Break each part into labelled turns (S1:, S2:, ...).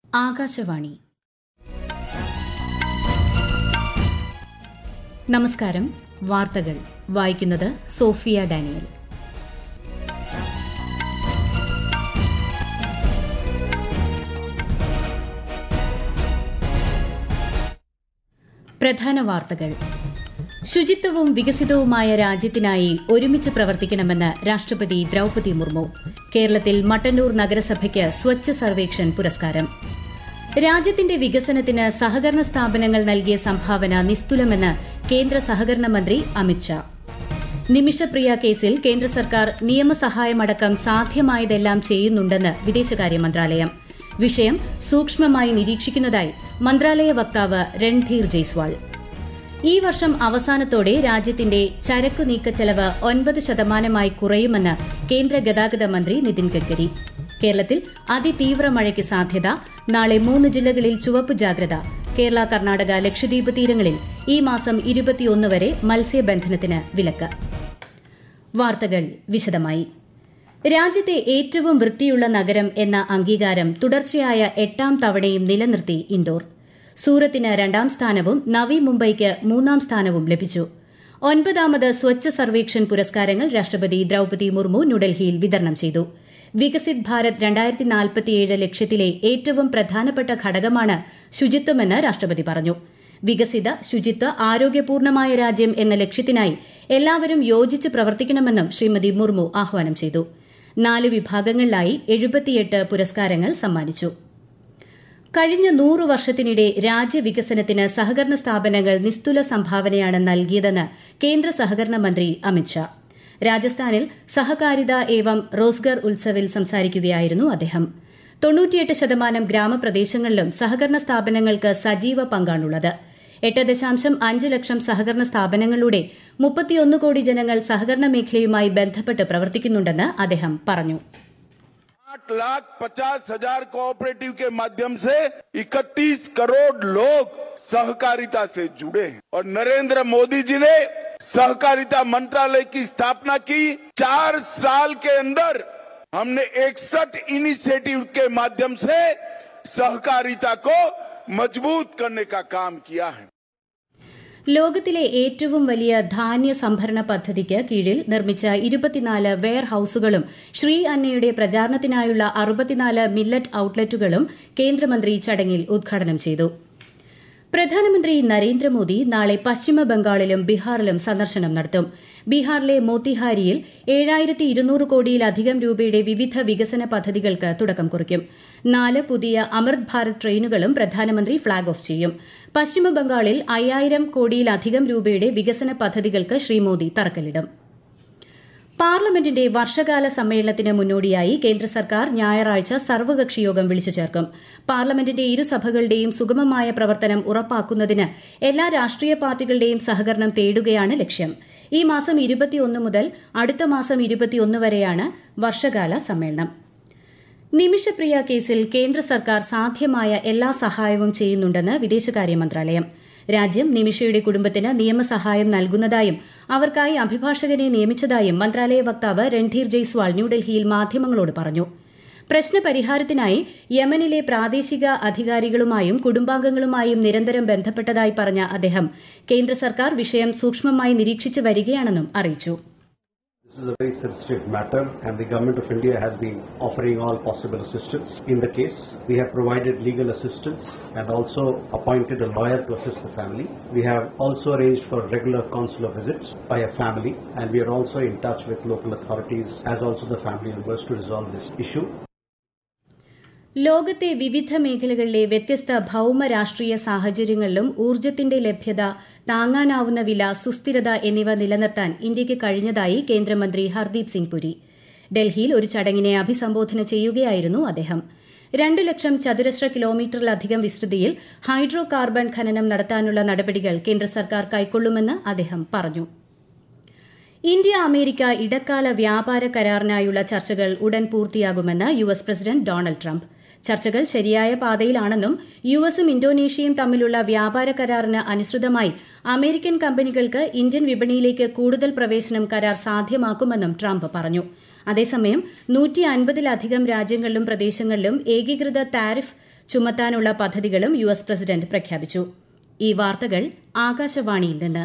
S1: ആകാശവാണി നമസ്കാരം വാർത്തകൾ വായിക്കുന്നത് സോഫിയ ഡാനിയൽ പ്രധാന വാർത്തകൾ ശുചിത്വവും വികസിതവുമായ രാജ്യത്തിനായി ഒരുമിച്ച് പ്രവർത്തിക്കണമെന്ന് രാഷ്ട്രപതി ദ്രൌപതി മുർമു കേരളത്തിൽ മട്ടന്നൂർ നഗരസഭയ്ക്ക് സ്വച്ഛ സർവേക്ഷൺ പുരസ്കാരം രാജ്യത്തിന്റെ വികസനത്തിന് സഹകരണ സ്ഥാപനങ്ങൾ നൽകിയ സംഭാവന നിസ്തുലമെന്ന് കേന്ദ്ര സഹകരണ മന്ത്രി അമിത്ഷാ നിമിഷപ്രിയ കേസിൽ കേന്ദ്ര സർക്കാർ നിയമസഹായമടക്കം സാധ്യമായതെല്ലാം ചെയ്യുന്നുണ്ടെന്ന് വിദേശകാര്യ മന്ത്രാലയം വിഷയം സൂക്ഷ്മമായി നിരീക്ഷിക്കുന്നതായി മന്ത്രാലയ വക്താവ് രൺധീർ ജയ്സ്വാൾ ഈ വർഷം അവസാനത്തോടെ രാജ്യത്തിന്റെ ചരക്കു നീക്കച്ചെലവ് ഒൻപത് ശതമാനമായി കുറയുമെന്ന് കേന്ദ്ര ഗതാഗത മന്ത്രി നിതിൻ ഗഡ്കരി കേരളത്തിൽ അതിതീവ്ര മഴയ്ക്ക് സാധ്യത നാളെ മൂന്ന് ജില്ലകളിൽ ചുവപ്പ് ജാഗ്രത കേരള കർണാടക ലക്ഷദ്വീപ് തീരങ്ങളിൽ ഈ മാസം ഇരുപത്തിയൊന്ന് വരെ മത്സ്യബന്ധനത്തിന് വിലക്ക് വാർത്തകൾ വിശദമായി രാജ്യത്തെ ഏറ്റവും വൃത്തിയുള്ള നഗരം എന്ന അംഗീകാരം തുടർച്ചയായ എട്ടാം തവണയും നിലനിർത്തി ഇൻഡോർ സൂറത്തിന് രണ്ടാം സ്ഥാനവും നവി മുംബൈക്ക് മൂന്നാം സ്ഥാനവും ലഭിച്ചു ഒൻപതാമത് സ്വച്ഛ സർവേക്ഷൺ പുരസ്കാരങ്ങൾ രാഷ്ട്രപതി ദ്രൌപതി മുർമു ന്യൂഡൽഹിയിൽ വിതരണം ചെയ്തു വികസിത് ഭാരത് രണ്ടായിരത്തി നാൽപ്പത്തിയേഴ് ലക്ഷ്യത്തിലെ ഏറ്റവും പ്രധാനപ്പെട്ട ഘടകമാണ് ശുചിത്വമെന്ന് രാഷ്ട്രപതി പറഞ്ഞു വികസിത ശുചിത്വ ആരോഗ്യപൂർണമായ രാജ്യം എന്ന ലക്ഷ്യത്തിനായി എല്ലാവരും യോജിച്ച് പ്രവർത്തിക്കണമെന്നും ശ്രീമതി മുർമു ആഹ്വാനം ചെയ്തു നാല് വിഭാഗങ്ങളിലായി എഴുപത്തിയെട്ട് പുരസ്കാരങ്ങൾ സമ്മാനിച്ചു കഴിഞ്ഞ നൂറു വർഷത്തിനിടെ രാജ്യവികസനത്തിന് സഹകരണ സ്ഥാപനങ്ങൾ നിസ്തുല സംഭാവനയാണ് നൽകിയതെന്ന് കേന്ദ്ര സഹകരണ മന്ത്രി അമിത്ഷാ രാജസ്ഥാനിൽ സഹകാരിത ഏവം റോസ്ഗർ ഉത്സവിൽ സംസാരിക്കുകയായിരുന്നു അദ്ദേഹം തൊണ്ണൂറ്റിയെട്ട് ശതമാനം ഗ്രാമപ്രദേശങ്ങളിലും സഹകരണ സ്ഥാപനങ്ങൾക്ക് സജീവ പങ്കാണുള്ളത് എട്ട് ദശാംശം അഞ്ച് ലക്ഷം സഹകരണ സ്ഥാപനങ്ങളിലൂടെ മുപ്പത്തിയൊന്ന് കോടി ജനങ്ങൾ സഹകരണ മേഖലയുമായി ബന്ധപ്പെട്ട് പ്രവർത്തിക്കുന്നുണ്ടെന്ന് അദ്ദേഹം പറഞ്ഞു
S2: आठ लाख पचास हजार कोऑपरेटिव के माध्यम से 31 करोड़ लोग सहकारिता से जुड़े हैं और नरेंद्र मोदी जी ने सहकारिता मंत्रालय की स्थापना की चार साल के अंदर हमने इकसठ इनिशिएटिव के माध्यम से सहकारिता को मजबूत करने का काम किया है
S1: ലോകത്തിലെ ഏറ്റവും വലിയ ധാന്യ സംഭരണ പദ്ധതിക്ക് കീഴിൽ നിർമ്മിച്ച ഇരുപത്തിനാല് വെയർ ഹൌസുകളും ശ്രീ അന്നയുടെ പ്രചാരണത്തിനായുള്ള അറുപത്തിനാല് മില്ലറ്റ് ഔട്ട്ലെറ്റുകളും കേന്ദ്രമന്ത്രി ചടങ്ങിൽ ഉദ്ഘാടനം ചെയ്തു പ്രധാനമന്ത്രി നരേന്ദ്രമോദി നാളെ പശ്ചിമ ബംഗാളിലും ബീഹാറിലും സന്ദർശനം നടത്തും ബീഹാറിലെ മോത്തിഹാരിയിൽ ഏഴായിരത്തി ഇരുന്നൂറ് കോടിയിലധികം രൂപയുടെ വിവിധ വികസന പദ്ധതികൾക്ക് തുടക്കം കുറിക്കും നാല് പുതിയ അമൃത് ഭാരത് ട്രെയിനുകളും പ്രധാനമന്ത്രി ഫ്ളാഗ് ഓഫ് ചെയ്യും പശ്ചിമ ബംഗാളിൽ അയ്യായിരം കോടിയിലധികം രൂപയുടെ വികസന പദ്ധതികൾക്ക് ശ്രീ മോദി തറക്കല്ലിടും പാർലമെന്റിന്റെ വർഷകാല സമ്മേളനത്തിന് മുന്നോടിയായി കേന്ദ്ര സർക്കാർ ഞായറാഴ്ച സർവകക്ഷി യോഗം വിളിച്ചു ചേർക്കും പാർലമെന്റിന്റെ ഇരുസഭകളുടെയും സുഗമമായ പ്രവർത്തനം ഉറപ്പാക്കുന്നതിന് എല്ലാ രാഷ്ട്രീയ പാർട്ടികളുടെയും സഹകരണം തേടുകയാണ് ലക്ഷ്യം ഈ മാസം ഇരുപത്തിയൊന്ന് മുതൽ അടുത്ത മാസം ഇരുപത്തിയൊന്ന് വരെയാണ് വർഷകാല സമ്മേളനം നിമിഷപ്രിയ കേസിൽ കേന്ദ്ര സർക്കാർ സാധ്യമായ എല്ലാ സഹായവും ചെയ്യുന്നുണ്ടെന്ന് വിദേശകാര്യ മന്ത്രാലയം രാജ്യം നിമിഷയുടെ കുടുംബത്തിന് നിയമസഹായം നൽകുന്നതായും അവർക്കായി അഭിഭാഷകനെ നിയമിച്ചതായും മന്ത്രാലയ വക്താവ് രൺധീർ ജയ്സ്വാൾ ന്യൂഡൽഹിയിൽ മാധ്യമങ്ങളോട് പറഞ്ഞു പ്രശ്നപരിഹാരത്തിനായി യമനിലെ പ്രാദേശിക അധികാരികളുമായും കുടുംബാംഗങ്ങളുമായും നിരന്തരം ബന്ധപ്പെട്ടതായി പറഞ്ഞ അദ്ദേഹം കേന്ദ്ര സർക്കാർ വിഷയം സൂക്ഷ്മമായി നിരീക്ഷിച്ചു വരികയാണെന്നും അറിയിച്ചു
S3: This is a very sensitive matter and the government of India has been offering all possible assistance. In the case, we have provided legal assistance and also appointed a lawyer to assist the family. We have also arranged for regular consular visits by a family and we are also in touch with local authorities as also the family members to resolve this issue.
S1: ലോകത്തെ വിവിധ മേഖലകളിലെ വ്യത്യസ്ത ഭൌമ രാഷ്ട്രീയ സാഹചര്യങ്ങളിലും ഊർജ്ജത്തിന്റെ ലഭ്യത താങ്ങാനാവുന്ന വില സുസ്ഥിരത എന്നിവ നിലനിർത്താൻ ഇന്ത്യയ്ക്ക് കഴിഞ്ഞതായി കേന്ദ്രമന്ത്രി ഹർദീപ് സിംഗ് പുരി ഡൽഹിയിൽ ഒരു ചടങ്ങിനെ അഭിസംബോധന ചെയ്യുകയായിരുന്നു അദ്ദേഹം രണ്ടു ലക്ഷം ചതുരശ്ര കിലോമീറ്ററിലധികം വിസ്തൃതിയിൽ ഹൈഡ്രോ കാർബൺ ഖനനം നടത്താനുള്ള നടപടികൾ കേന്ദ്ര സർക്കാർ കൈക്കൊള്ളുമെന്ന് അദ്ദേഹം പറഞ്ഞു ഇന്ത്യ അമേരിക്ക ഇടക്കാല വ്യാപാര കരാറിനായുള്ള ചർച്ചകൾ ഉടൻ പൂർത്തിയാകുമെന്ന് U S president Donald Trump ചർച്ചകൾ ശരിയായ പാതയിലാണെന്നും യു എസും ഇന്തോനേഷ്യയും തമ്മിലുള്ള വ്യാപാര കരാറിന് അനുസൃതമായി അമേരിക്കൻ കമ്പനികൾക്ക് ഇന്ത്യൻ വിപണിയിലേക്ക് കൂടുതൽ പ്രവേശനം കരാർ സാധ്യമാക്കുമെന്നും ട്രംപ് പറഞ്ഞു അതേസമയം നൂറ്റി അൻപതിലധികം രാജ്യങ്ങളിലും പ്രദേശങ്ങളിലും ഏകീകൃത താരിഫ് ചുമത്താനുള്ള പദ്ധതികളും യു എസ് പ്രസിഡന്റ് പ്രഖ്യാപിച്ചു ഈ വാർത്തകൾ ആകാശവാണിയിൽ നിന്ന്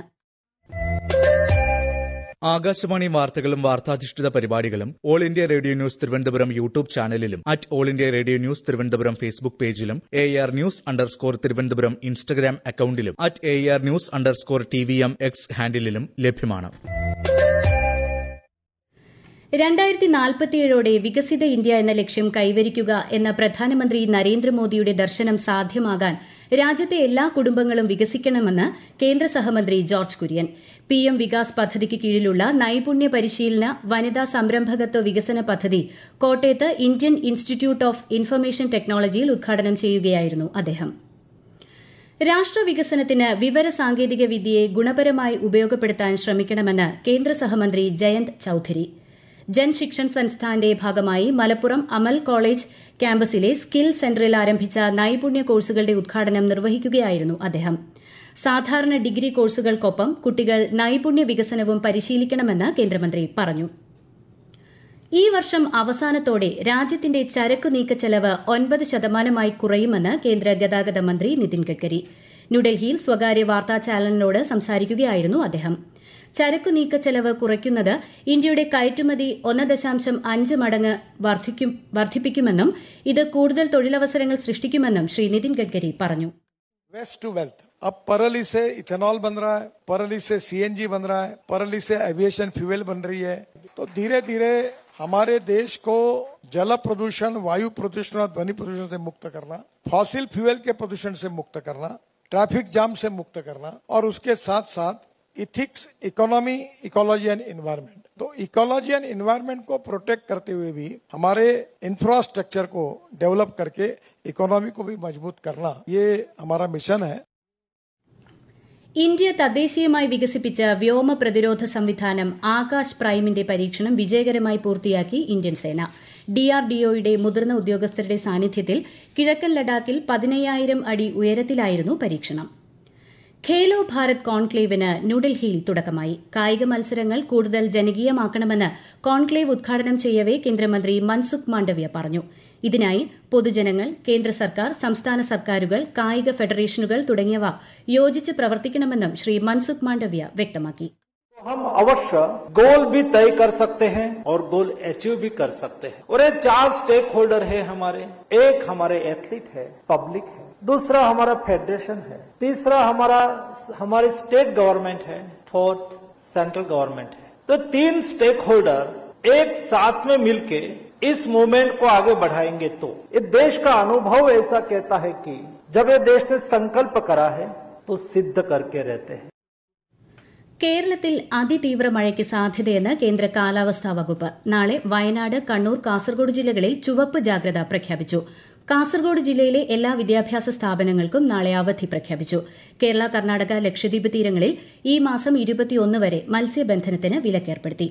S4: ആകാശവാണി വാർത്തകളും വാർത്താധിഷ്ഠിത പരിപാടികളും All India Radio news Thiruvananthapuram YouTube ചാനലിലും at All India Radio news Thiruvananthapuram Facebook പേജിലും A R news underscore Thiruvananthapuram Instagram അക്കൌണ്ടിലും at A R news underscore T V M X ഹാൻഡിലും ലഭ്യമാണ്
S1: രണ്ടായിരത്തി നാൽപ്പത്തിയേഴോടെ വികസിത ഇന്ത്യ എന്ന ലക്ഷ്യം കൈവരിക്കുക എന്ന പ്രധാനമന്ത്രി നരേന്ദ്രമോദിയുടെ ദർശനം സാധ്യമാകാൻ രാജ്യത്തെ എല്ലാ കുടുംബങ്ങളും വികസിക്കണമെന്ന് കേന്ദ്ര സഹമന്ത്രി ജോർജ് കുര്യൻ പി എം വികാസ് പദ്ധതിക്ക് കീഴിലുള്ള നൈപുണ്യ പരിശീലന വനിതാ സംരംഭകത്വ വികസന പദ്ധതി കോട്ടയത്ത് ഇന്ത്യൻ ഇൻസ്റ്റിറ്റ്യൂട്ട് ഓഫ് ഇൻഫർമേഷൻ ടെക്നോളജിയിൽ ഉദ്ഘാടനം ചെയ്യുകയായിരുന്നു അദ്ദേഹം രാഷ്ട്രവികസനത്തിന് വിവര സാങ്കേതിക വിദ്യയെ ഗുണപരമായി ഉപയോഗപ്പെടുത്താൻ ശ്രമിക്കണമെന്ന് കേന്ദ്ര സഹമന്ത്രി ജയന്ത് ചൌധരി ജൻ ശിക്ഷൻ സംസ്ഥാന്റെ ഭാഗമായി മലപ്പുറം അമൽ കോളേജ് ക്യാമ്പസിലെ സ്കിൽ സെന്ററിൽ ആരംഭിച്ച നൈപുണ്യ കോഴ്സുകളുടെ ഉദ്ഘാടനം നിർവഹിക്കുകയായിരുന്നു അദ്ദേഹം സാധാരണ ഡിഗ്രി കോഴ്സുകൾക്കൊപ്പം കുട്ടികൾ നൈപുണ്യ വികസനവും പരിശീലിക്കണമെന്ന് കേന്ദ്രമന്ത്രി പറഞ്ഞു ഈ വർഷം അവസാനത്തോടെ രാജ്യത്തിന്റെ ചരക്കു നീക്കച്ചെലവ് ഒൻപത് ശതമാനമായി കുറയുമെന്ന് കേന്ദ്ര ഗതാഗത മന്ത്രി നിതിൻ ഗഡ്കരി ന്യൂഡൽഹിയിൽ സ്വകാര്യ വാർത്താ ചാനലിനോട് സംസാരിക്കുകയായിരുന്നു അദ്ദേഹം ചരക്കു നീക്കച്ചെലവ് കുറയ്ക്കുന്നത് ഇന്ത്യയുടെ കയറ്റുമതി ഒന്ന് ദശാംശം അഞ്ച് മടങ്ങ് വർദ്ധിപ്പിക്കുമെന്നും ഇത് കൂടുതൽ തൊഴിലവസരങ്ങൾ സൃഷ്ടിക്കുമെന്നും ശ്രീ നിതിൻ ഗഡ്കരി പറഞ്ഞു
S5: वेस्ट टू वेल्थ अब परली से इथेनॉल बन रहा है परली से सीएनजी बन रहा है परली से एविएशन फ्यूल बन रही है तो धीरे धीरे हमारे देश को जल प्रदूषण वायु प्रदूषण और ध्वनि प्रदूषण से मुक्त करना फॉसिल फ्यूल के प्रदूषण से मुक्त करना ट्रैफिक जाम से मुक्त करना और उसके साथ साथ ethics economy ecology and environment तो इकोलॉजी एंड इन्वायरमेंट को प्रोटेक्ट करते हुए भी हमारे इंफ्रास्ट्रक्चर को डेवलप करके इकोनॉमी को भी मजबूत करना ये हमारा मिशन है
S1: ഇന്ത്യ തദ്ദേശീയമായി വികസിപ്പിച്ച വ്യോമ പ്രതിരോധ സംവിധാനം ആകാശ് പ്രൈമിന്റെ പരീക്ഷണം വിജയകരമായി പൂർത്തിയാക്കി ഇന്ത്യൻ സേന ഡിആർഡിഒയുടെ മുതിർന്ന ഉദ്യോഗസ്ഥരുടെ സാന്നിധ്യത്തിൽ കിഴക്കൻ ലഡാക്കിൽ പതിനയ്യായിരം അടി ഉയരത്തിലായിരുന്നു പരീക്ഷണം ഖേലോ ഭാരത് കോൺക്ലേവിന് ന്യൂഡൽഹിയിൽ തുടക്കമായി കായിക മത്സരങ്ങൾ കൂടുതൽ ജനകീയമാക്കണമെന്ന് കോൺക്ലേവ് ഉദ്ഘാടനം ചെയ്യവെ കേന്ദ്രമന്ത്രി മൻസുഖ് മാണ്ഡവ്യ പറഞ്ഞു ഇതിനായി പൊതുജനങ്ങൾ കേന്ദ്ര സർക്കാർ സംസ്ഥാന സർക്കാരുകൾ കായിക ഫെഡറേഷനുകൾ തുടങ്ങിയവ യോജിച്ച് പ്രവർത്തിക്കണമെന്നും ശ്രീ മൻസുഖ് മാണ്ഡവ്യ വ്യക്തമാക്കി
S6: हम अवश्य गोल भी तय कर सकते हैं और गोल अचीव भी कर सकते हैं और ये चार स्टेक होल्डर है हमारे एक हमारे एथलीट है पब्लिक है दूसरा हमारा फेडरेशन है तीसरा हमारा हमारी स्टेट गवर्नमेंट है फोर्थ सेंट्रल गवर्नमेंट है तो तीन स्टेक होल्डर एक साथ में मिलके इस मूवमेंट को आगे बढ़ाएंगे तो ये देश का अनुभव ऐसा कहता है कि जब ये देश ने संकल्प करा है तो सिद्ध करके रहते हैं
S1: കേരളത്തിൽ അതിതീവ്ര മഴയ്ക്ക് സാധ്യതയെന്ന് കേന്ദ്ര കാലാവസ്ഥാ വകുപ്പ് നാളെ വയനാട് കണ്ണൂർ കാസർഗോഡ് ജില്ലകളിൽ ചുവപ്പ് ജാഗ്രത പ്രഖ്യാപിച്ചു കാസർഗോഡ് ജില്ലയിലെ എല്ലാ വിദ്യാഭ്യാസ സ്ഥാപനങ്ങൾക്കും നാളെ അവധി പ്രഖ്യാപിച്ചു കേരള കർണാടക ലക്ഷദ്വീപ് തീരങ്ങളിൽ ഈ മാസം ഇരുപത്തിയൊന്ന് വരെ മത്സ്യബന്ധനത്തിന് വിലക്കേർപ്പെടുത്തി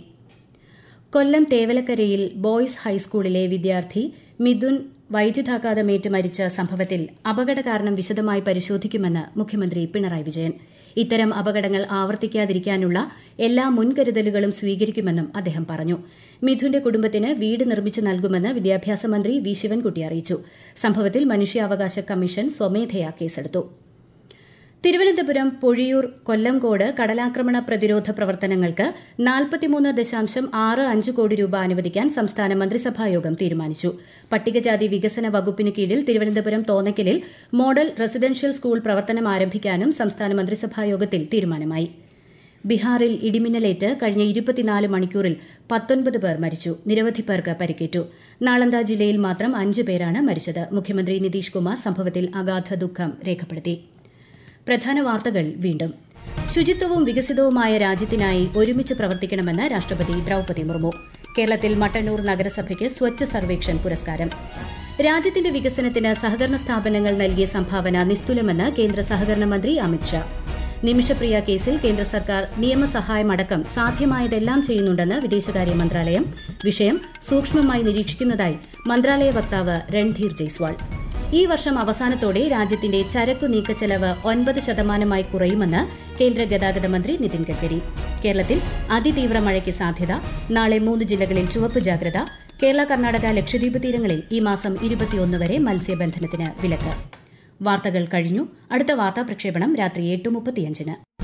S1: കൊല്ലം തേവലക്കരയിൽ ബോയ്സ് ഹൈസ്കൂളിലെ വിദ്യാർത്ഥി മിഥുൻ വൈദ്യുതാഘാതമേറ്റ് മരിച്ച സംഭവത്തിൽ അപകട കാരണം വിശദമായി പരിശോധിക്കുമെന്ന് മുഖ്യമന്ത്രി പിണറായി വിജയൻ ഇത്തരം അപകടങ്ങൾ ആവർത്തിക്കാതിരിക്കാനുള്ള എല്ലാ മുൻകരുതലുകളും സ്വീകരിക്കുമെന്നും അദ്ദേഹം പറഞ്ഞു മിഥുന്റെ കുടുംബത്തിന് വീട് നിർമ്മിച്ചു നൽകുമെന്ന് വിദ്യാഭ്യാസ മന്ത്രി വി ശിവൻകുട്ടി അറിയിച്ചു സംഭവത്തിൽ മനുഷ്യാവകാശ കമ്മീഷൻ സ്വമേധയാ കേസെടുത്തു തിരുവനന്തപുരം പൊഴിയൂർ കൊല്ലംകോട് കടലാക്രമണ പ്രതിരോധ പ്രവർത്തനങ്ങൾക്ക് നാൽപ്പത്തിമൂന്ന് ദശാംശം ആറ് അഞ്ച് കോടി രൂപ അനുവദിക്കാൻ സംസ്ഥാന മന്ത്രിസഭായോഗം തീരുമാനിച്ചു പട്ടികജാതി വികസന വകുപ്പിന് കീഴിൽ തിരുവനന്തപുരം തോന്നയ്ക്കലിൽ മോഡൽ റെസിഡൻഷ്യൽ സ്കൂൾ പ്രവർത്തനം ആരംഭിക്കാനും സംസ്ഥാന മന്ത്രിസഭായോഗത്തിൽ തീരുമാനമായി ബീഹാറിൽ ഇടിമിന്നലേറ്റ് കഴിഞ്ഞ ഇരുപത്തിനാല് മണിക്കൂറിൽ പത്തൊൻപത് പേർ മരിച്ചു നിരവധി പേർക്ക് പരിക്കേറ്റു നാളന്ദ ജില്ലയിൽ മാത്രം അഞ്ച് പേരാണ് മരിച്ചത് മുഖ്യമന്ത്രി നിതീഷ് കുമാർ സംഭവത്തിൽ അഗാധ ദുഃഖം രേഖപ്പെടുത്തി പ്രധാന വാർത്തകൾ വീണ്ടും ശുചിത്വവും വികസിതവുമായ രാജ്യത്തിനായി ഒരുമിച്ച് പ്രവർത്തിക്കണമെന്ന് രാഷ്ട്രപതി ദ്രൌപതി മുർമു കേരളത്തിൽ മട്ടന്നൂർ നഗരസഭയ്ക്ക് സ്വച്ഛ സർവേക്ഷൺ പുരസ്കാരം രാജ്യത്തിന്റെ വികസനത്തിന് സഹകരണ സ്ഥാപനങ്ങൾ നൽകിയ സംഭാവന നിസ്തുലമെന്ന് കേന്ദ്ര സഹകരണ മന്ത്രി അമിത്ഷാ നിമിഷപ്രിയ കേസിൽ കേന്ദ്ര സർക്കാർ നിയമസഹായമടക്കം സാധ്യമായതെല്ലാം ചെയ്യുന്നുണ്ടെന്ന് വിദേശകാര്യ മന്ത്രാലയം വിഷയം സൂക്ഷ്മമായി നിരീക്ഷിക്കുന്നതായി മന്ത്രാലയ വക്താവ് രൺധീർ ജയ്സ്വാൾ ഈ വർഷം അവസാനത്തോടെ രാജ്യത്തിന്റെ ചരക്കു നീക്കച്ചെലവ് ഒൻപത് ശതമാനമായി കുറയുമെന്ന് കേന്ദ്ര ഗതാഗത മന്ത്രി നിതിൻ ഗഡ്കരി കേരളത്തിൽ അതിതീവ്ര മഴയ്ക്ക് സാധ്യത നാളെ മൂന്ന് ജില്ലകളിൽ ചുവപ്പ് ജാഗ്രത കേരള കർണാടക ലക്ഷദ്വീപ് തീരങ്ങളിൽ ഈ മാസം ഇരുപത്തിയൊന്ന് വരെ മത്സ്യബന്ധനത്തിന് വിലക്ക് വാർത്തകൾ കഴിഞ്ഞു അടുത്ത വാർത്താ പ്രക്ഷേപണം രാത്രി എട്ട് മുപ്പത്തിയഞ്ചിന്